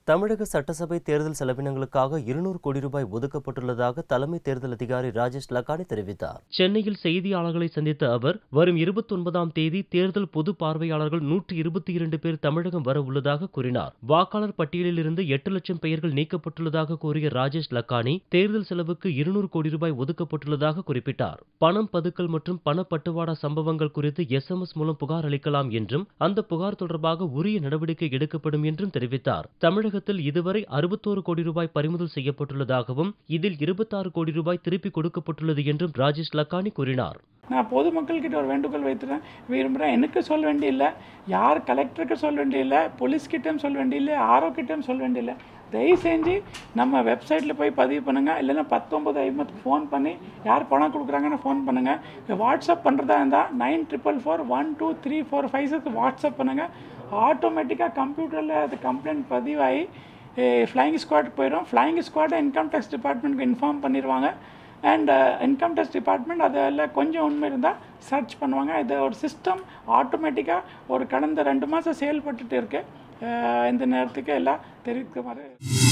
தமிழக சட்டசபை தேர்தல் செலவினங்களுக்காக இருநூறு கோடி ரூபாய் ஒதுக்கப்பட்டுள்ளதாக தலைமை தேர்தல் அதிகாரி ராஜேஷ் லக்கானி தெரிவித்தார் சென்னையில் செய்தியாளர்களை சந்தித்த அவர் வரும் இருபத்தி ஒன்பதாம் தேதி தேர்தல் பொது பார்வையாளர்கள் நூற்றி இருபத்தி இரண்டு பேர் தமிழகம் வர உள்ளதாக கூறினார் வாக்காளர் பட்டியலில் இருந்து எட்டு லட்சம் பெயர்கள் நீக்கப்பட்டுள்ளதாக கூறிய ராஜேஷ் லக்கானி தேர்தல் செலவுக்கு இருநூறு கோடி ரூபாய் ஒதுக்கப்பட்டுள்ளதாக குறிப்பிட்டார் பணம் பதுக்கல் மற்றும் பணப்பட்டுவாடா சம்பவங்கள் குறித்து எஸ்எம்எஸ் மூலம் புகார் அளிக்கலாம் என்றும் அந்த புகார் தொடர்பாக உரிய நடவடிக்கை எடுக்கப்படும் என்றும் தெரிவித்தார் தமிழகத்தில் இதுவரை அறுபத்தோரு கோடி ரூபாய் பறிமுதல் செய்யப்பட்டுள்ளதாகவும் இதில் இருபத்தாறு கோடி ரூபாய் திருப்பிக் கொடுக்கப்பட்டுள்ளது என்றும் ராஜேஷ் லக்கானி கூறினார் நான் பொதுமக்கள்கிட்ட ஒரு வேண்டுகோள் வைத்துறேன் விரும்புகிறேன் எனக்கு சொல்ல வேண்டியில்லை யார் கலெக்டருக்கு சொல்ல வேண்டியில்லை போலீஸ்கிட்டையும் சொல்ல வேண்டியில்லை ஆரோ கிட்டையும் சொல்ல வேண்டியில்லை தயவு செஞ்சு நம்ம வெப்சைட்டில் போய் பதிவு பண்ணுங்கள் இல்லைன்னா பத்தொம்பது ஐம்பத்துக்கு ஃபோன் பண்ணி யார் பணம் கொடுக்குறாங்கன்னு ஃபோன் பண்ணுங்கள் வாட்ஸ்அப் பண்ணுறதா இருந்தால் nine triple four one two three four five six WhatsApp பண்ணுங்கள் ஆட்டோமேட்டிக்காக கம்ப்யூட்டரில் அது கம்ப்ளைண்ட் பதிவாகி ஃப்ளைங் ஸ்குவாட் போயிடும் ஃப்ளைங் ஸ்குவாடை இன்கம் டேக்ஸ் டிபார்ட்மெண்ட்டுக்கு இன்ஃபார்ம் பண்ணிடுவாங்க அண்ட் இன்கம் டேக்ஸ் டிபார்ட்மெண்ட் அதில் கொஞ்சம் உண்மை இருந்தால் சர்ச் பண்ணுவாங்க இது ஒரு சிஸ்டம் ஆட்டோமேட்டிக்காக ஒரு கடந்த ரெண்டு மாதம் செயல்பட்டுட்டு இருக்கு அஹ் இந்த நேரத்துக்கு எல்லாம் தெரிவிக்குமாறு